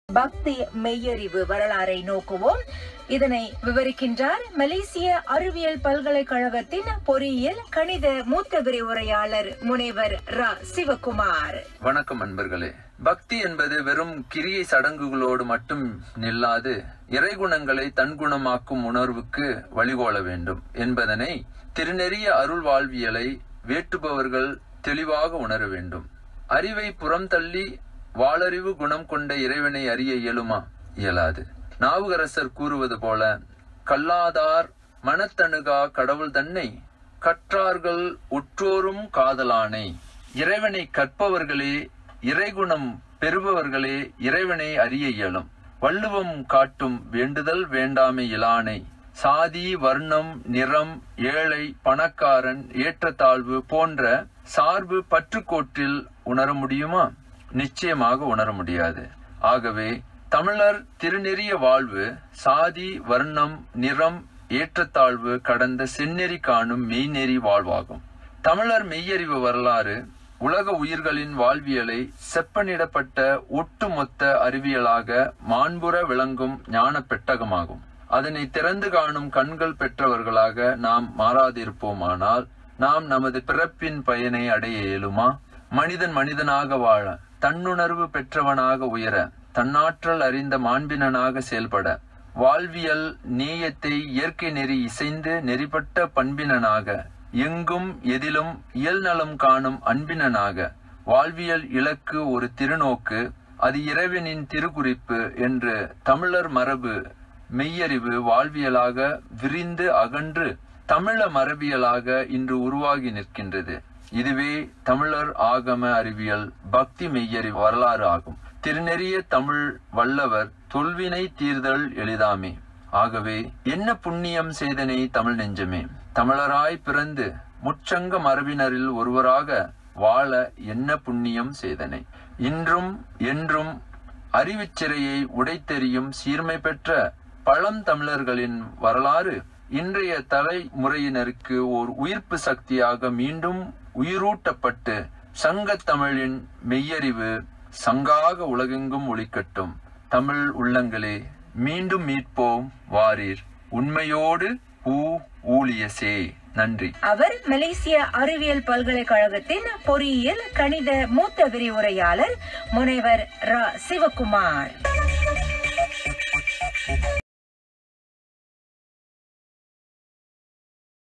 பக்தி மெய்யறிவு வரலாறை நோக்குவோம் இதனை விவரிக்கின்றார் மலேசிய அறிவியல் பல்கலைக்கழகத்தின் பொறியியல் கணித மூத்த விரிவுரையாளர் முனைவர் ரா சிவகுமார் வணக்கம் அன்பர்களே பக்தி என்பது வெறும் கிரியை சடங்குகளோடு மட்டும் நில்லாது இறைகுணங்களை தன்குணமாக்கும் உணர்வுக்கு வழிகோல வேண்டும் என்பதனை திருநெறிய அருள் வாழ்வியலை வேட்டுபவர்கள் தெளிவாக உணர வேண்டும் அறிவை புறம் தள்ளி வாளறிவு குணம் கொண்ட இறைவனை அறிய இயலுமா இயலாது நாவுகரசர் கூறுவது போல கல்லாதார் மனத்தணுகா கடவுள் தன்னை கற்றார்கள் உற்றோரும் காதலானை இறைவனை கற்பவர்களே இறைகுணம் பெறுபவர்களே இறைவனை அறிய இயலும் வள்ளுவம் காட்டும் வேண்டுதல் வேண்டாமை இலானை சாதி வர்ணம் நிறம் ஏழை பணக்காரன் ஏற்றத்தாழ்வு போன்ற சார்பு பற்றுக்கோட்டில் உணர முடியுமா நிச்சயமாக உணர முடியாது ஆகவே தமிழர் திருநெறிய வாழ்வு சாதி வர்ணம் நிறம் ஏற்றத்தாழ்வு கடந்த செந்நெறி காணும் மெய்நெறி வாழ்வாகும் தமிழர் மெய்யறிவு வரலாறு உலக உயிர்களின் வாழ்வியலை செப்பனிடப்பட்ட ஒட்டுமொத்த அறிவியலாக மாண்புற விளங்கும் ஞான பெட்டகமாகும் அதனை திறந்து காணும் கண்கள் பெற்றவர்களாக நாம் மாறாதிருப்போமானால் நாம் நமது பிறப்பின் பயனை அடைய இயலுமா மனிதன் மனிதனாக வாழ தன்னுணர்வு பெற்றவனாக உயர தன்னாற்றல் அறிந்த மாண்பினனாக செயல்பட வாழ்வியல் நேயத்தை இயற்கை நெறி இசைந்து நெறிப்பட்ட பண்பினனாக எங்கும் எதிலும் இயல்நலம் காணும் அன்பினனாக வாழ்வியல் இலக்கு ஒரு திருநோக்கு அது இறைவனின் திருக்குறிப்பு என்று தமிழர் மரபு மெய்யறிவு வாழ்வியலாக விரிந்து அகன்று தமிழ மரபியலாக இன்று உருவாகி நிற்கின்றது இதுவே தமிழர் ஆகம அறிவியல் பக்தி மெய்யறிவு வரலாறு ஆகும் திருநெறிய தமிழ் வல்லவர் தொல்வினை தீர்தல் எளிதாமே ஆகவே என்ன புண்ணியம் செய்தனை தமிழ் நெஞ்சமே தமிழராய் பிறந்து முச்சங்க மரபினரில் ஒருவராக வாழ என்ன புண்ணியம் செய்தனை இன்றும் என்றும் அறிவுச் சிறையை உடைத்தெறியும் சீர்மை பெற்ற பழம் தமிழர்களின் வரலாறு இன்றைய தலைமுறையினருக்கு ஓர் உயிர்ப்பு சக்தியாக மீண்டும் உயிரூட்டப்பட்டு சங்கத் தமிழின் மெய்யறிவு சங்காக உலகெங்கும் ஒளிக்கட்டும் தமிழ் உள்ளங்களே மீண்டும் மீட்போம் வாரீர் உண்மையோடு ஊ ஊழியசே நன்றி அவர் மலேசிய அறிவியல் பல்கலைக்கழகத்தின் பொறியியல் கணித மூத்த விரிவுரையாளர் முனைவர் ரா சிவகுமார்